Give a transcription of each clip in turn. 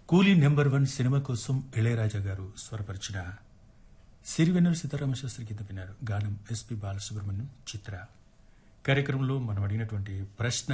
కూలీ number one cinema కోసం ఇళయరాజా గారు స్వరపరిచిన సిరివెన్నెల సీతారామ శాస్త్రి కింద విన్నారు గానం ఎస్పి బాలసుబ్రహ్మణ్యం చిత్ర కార్యక్రమంలో మనం అడిగినటువంటి ప్రశ్న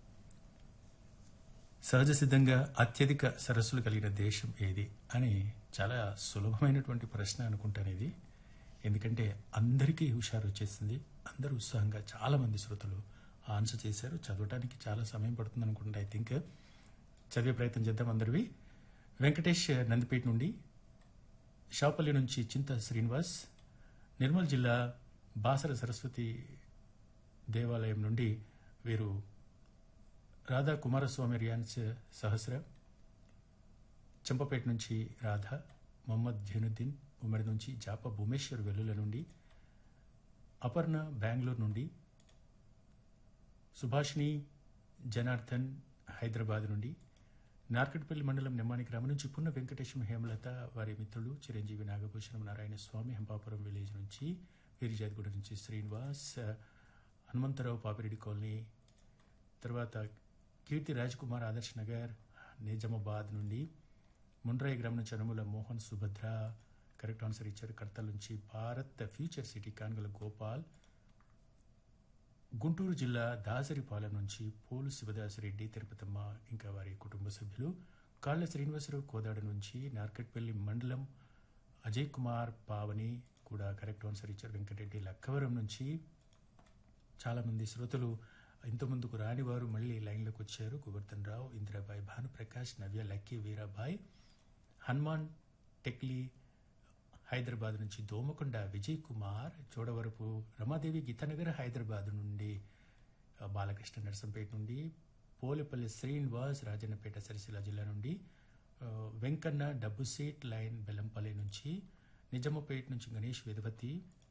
సహజ సిద్ధంగా అత్యధిక సరస్సులు కలిగిన దేశం ఏది అని చాలా సులభమైనటువంటి ప్రశ్న అనుకుంటాను ఇది ఎందుకంటే అందరికీ హుషారు వచ్చేసింది అందరూ ఉత్సాహంగా చాలా మంది శ్రోతలు ఆన్సర్ చేశారు చదవడానికి చాలా సమయం పడుతుంది అనుకుంటా ఐ థింక్ చదివే ప్రయత్నం చేద్దాం అందరివి వెంకటేష్ నందిపేట నుండి షాపల్లి నుంచి చింత శ్రీనివాస్ నిర్మల్ జిల్లా బాసర సరస్వతి దేవాలయం నుండి వీరు రాధా కుమారస్వామి రియాన్స్ సహస్ర చంపపేట నుంచి రాధ మొహమ్మద్ జైనుద్దీన్ ఉమ్మడి నుంచి జాప భూమేశ్వర్ వెల్లుల నుండి అపర్ణ బెంగళూరు నుండి సుభాష్ని జనార్దన్ హైదరాబాద్ నుండి నార్కట్పల్లి మండలం నిమ్మాని గ్రామం నుంచి పున్న వెంకటేశం హేమలత వారి మిత్రులు చిరంజీవి నాగభూషణం నారాయణ స్వామి హంపాపురం విలేజ్ నుంచి వీరిజాదిగూడ నుంచి శ్రీనివాస్ హనుమంతరావు పాపిరెడ్డి కాలనీ తర్వాత కీర్తి రాజ్ కుమార్ ఆదర్శ్ నగర్ నిజామాబాద్ నుండి ముండ్రాయి గ్రామం నుంచి అనుముల మోహన్ సుభద్ర కరెక్ట్ ఆన్సర్ ఇచ్చారు కడతల నుంచి భారత్ ఫ్యూచర్ సిటీ కాన్గల గోపాల్ గుంటూరు జిల్లా దాసరిపాలెం నుంచి పోలు శివదాసరెడ్డి తిరుపతమ్మ ఇంకా వారి కుటుంబ సభ్యులు కాళ్ళ శ్రీనివాసరావు కోదాడ నుంచి నార్కట్పల్లి మండలం అజయ్ కుమార్ పావని కూడా కరెక్ట్ ఆన్సర్ ఇచ్చారు వెంకటరెడ్డి లక్కవరం నుంచి చాలామంది శ్రోతలు ఇంతకుముందుకు రాని వారు మళ్ళీ లైన్లోకి వచ్చారు గోవర్ధన్ రావు ఇందిరాబాయ్ భానుప్రకాష్ నవ్య లక్కీ వీరాబాయ్ హనుమాన్ టెక్లీ హైదరాబాద్ నుంచి దోమకొండ విజయ్ కుమార్ చోడవరపు రమాదేవి గీతానగర్ హైదరాబాద్ నుండి ఆ, బాలకృష్ణ నర్సంపేట నుండి పోలేపల్లి శ్రీనివాస్ రాజన్నపేట సిరిసిల్ల జిల్లా నుండి ఆ, వెంకన్న డబ్బు సీట్ లైన్ బెల్లంపల్లి నుంచి నిజామాపేట నుంచి గణేష్ వేదవతి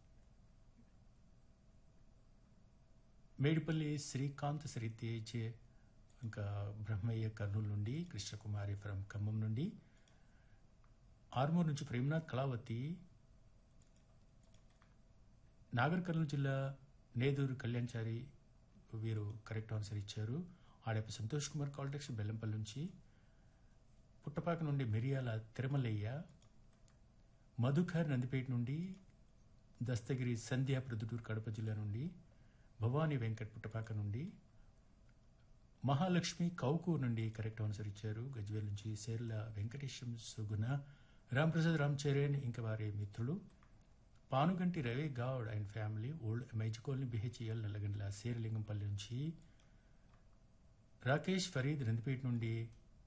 మేడిపల్లి శ్రీకాంత్ శ్రీతేజ్ ఇంకా బ్రహ్మయ్య కర్నూలు నుండి కృష్ణకుమారి ఫ్రం ఖమ్మం నుండి ఆర్మూర్ నుంచి ప్రేమనాథ్ కళావతి నాగర్ కర్నూలు జిల్లా నేదూరు కళ్యాణ్చారి వీరు కరెక్ట్ ఆన్సర్ ఇచ్చారు ఆడపు సంతోష్ కుమార్ కాల్టెక్స్ బెల్లంపల్లి నుంచి పుట్టపాక నుండి మిరియాల తిరుమలయ్య మధుకర్ నందిపేట నుండి దస్తగిరి సంధ్య ప్రొద్దుటూరు కడప జిల్లా నుండి భవానీ వెంకట్ పుట్టపాక నుండి మహాలక్ష్మి కౌకూర్ నుండి కరెక్ట్ ఆన్సర్ ఇచ్చారు గజ్వేల్ నుంచి సేర్ల వెంకటేశం సుగుణ రాంప్రసాద్ రామ్ చరణ్ ఇంకా వారి మిత్రులు Panuganti Ravi Goud and family old మైజ్ కాలనీ బిహెచ్ఎల్ నల్లగండ్ల శేరలింగంపల్లి నుంచి రాకేష్ ఫరీద్ నందిపేట నుండి